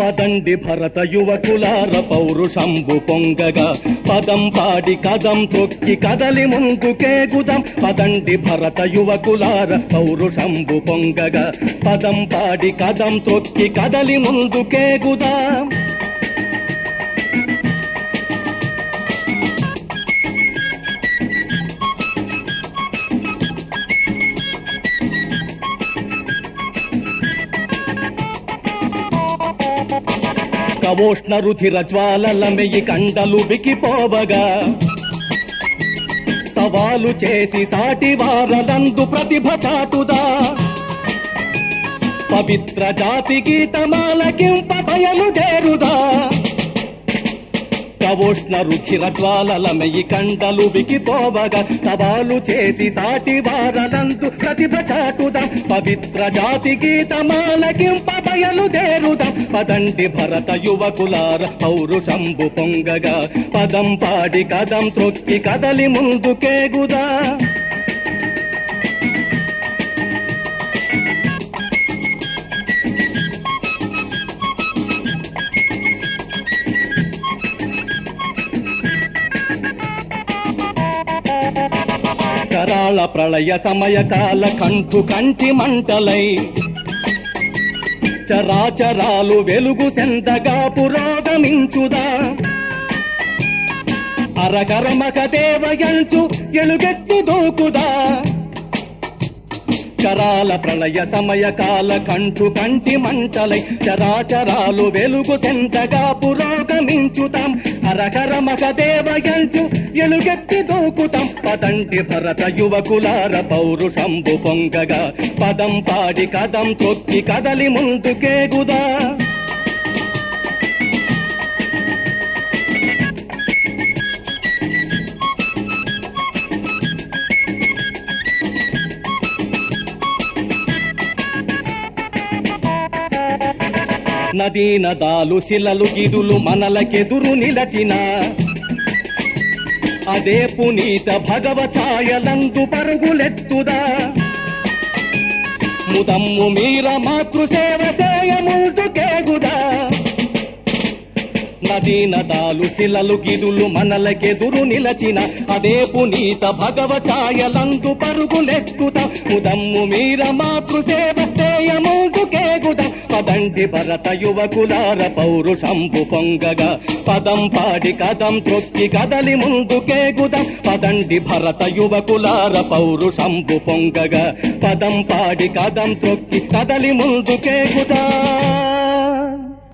పదండి భరత యువకులార పౌరుషంబు పొంగగా పదం పాడి కదం తొక్కి కదలి ముందుకేగుదాం పదండి భరత యువకులార పౌరుషంబు పొంగగా పదం పాడి కదం తొక్కి కదలి ముందుకేగుదాం కవోష్ణ రుధిర జ్వాలల మెయ్యి కండలు బికిపోవగా సవాలు చేసి సాటి వారలందు ప్రతిభ చాటుదా పవిత్ర జాతి గీతమాలకింప బయలుదేరుదా కవోష్ణ రుధిర జ్వాలల మెయ్యి కండలు బికిపోవగా సవాలు చేసి సాటి వారలందు ప్రతిభ చాటుదాం పవిత్ర జాతి గీతమాలకింప బయలుదేరుదాం పదండి భరత యువకులార పౌరుషంబు పొంగగా పదం పాడి కదం త్రొక్కి కదలి ముందుకేగుదా కరాళ ప్రళయ సమయ కాల కంఠు కంటి మంటలై చరాచరాలు వెలుగు సెందగా పురోగమించుదా అరకరమక దేవయంచు ఎలుగెత్తి దూకుదా కరాల ప్రళయ సమయ కాల కంఠు కంటి మంటలై చరాచరాలు వెలుగు సెంతగా పురోగమించుతాం హరహరమక దేవయంచు ఎలుగెత్తి దూకుతాం పదండి భరత యువకులార పౌరుషంబు పొంగగా పదం పాడి కదం తొక్కి కదలి ముందుకేగుదా నదీ నదాలు శిలలు గిడులు మనలకెదురు నిలచిన అదే పునీత భగవ ఛాయలందు పరుగులెత్తుదా ముదమ్ము మీర మాతృసేవ సేయ ముందుకేగుదా నదీ నదాలు శిలలు గిడులు మనలకెదురు నిలచిన అదే పునీత భగవ ఛాయలందు పరుగులెక్కుత ముదమ్ము మీర మాతృసేవ సేయ ముందుకేగుదా పదండి భరత యువకులార పౌరుషంబు పొంగగా పదం పాడి కదం త్రొక్కి కదలి ముందుకేగుదాం పదండి భరత యువకులార పౌరుషంబు పొంగగా పదం పాడి కదం త్రొక్కి కదలి ముందుకేగుదా